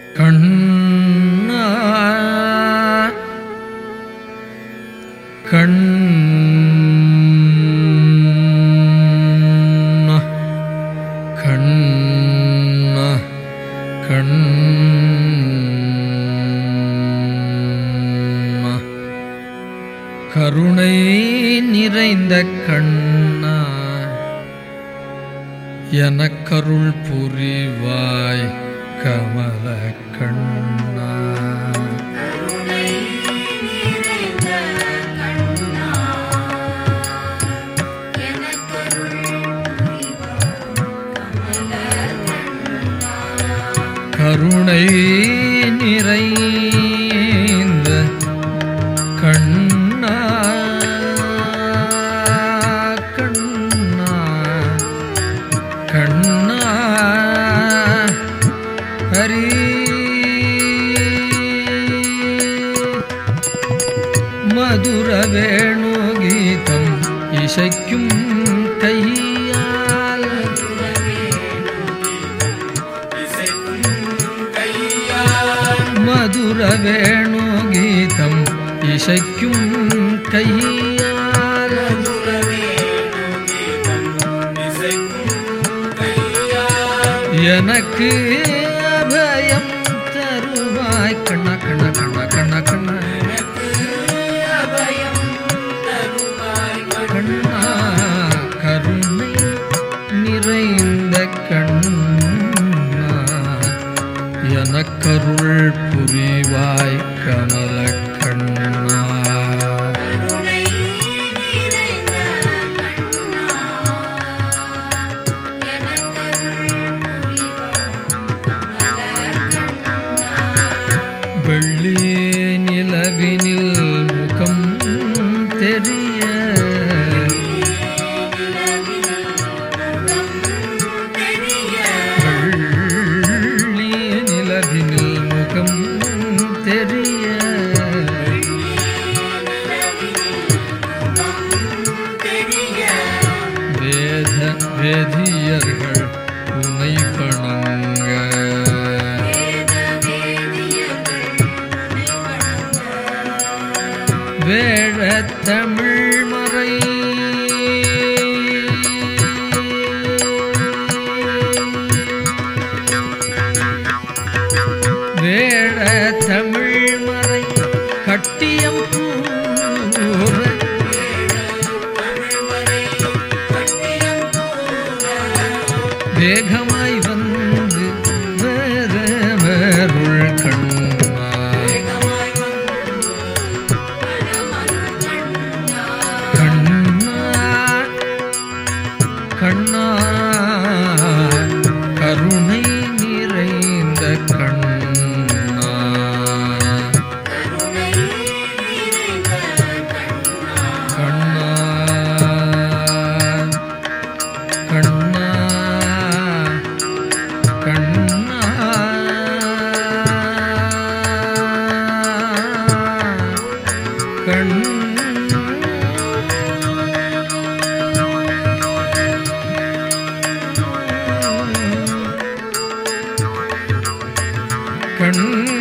கண்ணா கண்ணா கண்ணா கண்ணா கருணை நிறைந்த கண்ணா எனக்கருள் புரிவாய் கமல கண்ணா கருணை நிறைந்த கண்ணா கண்ணா கண்ணா ஹரி மதுர வேணு கீதம் இசைக்கும் கையால் மதுர வேணு கீதம் இசைக்கும் கையால் எனக்கு அபயம் தருவாய் கண்ணா கண்ணா கண்ணா கண்ணா கண்ணா கண்ணா கருணை நிறைந்த கண்ணா எனக்கருள் புரிவாய் கமல கண்ணா வெள்ளி நிலவினில் முகம் தெரிய வெள்ளி நிலவினில் முகம் தெரிய வேத வேதியர்கள் துணை பணங்க வேழ தமிழ் மறை வேழ தமிழ் மறை கட்டியம் கூற வேகமாய் வந்து வேற வேருள் கண்ணா கண்ணா கண்ணா கருணை நிறைந்த கண்ணா கண்ணா கண்ணா கண்ணா கண்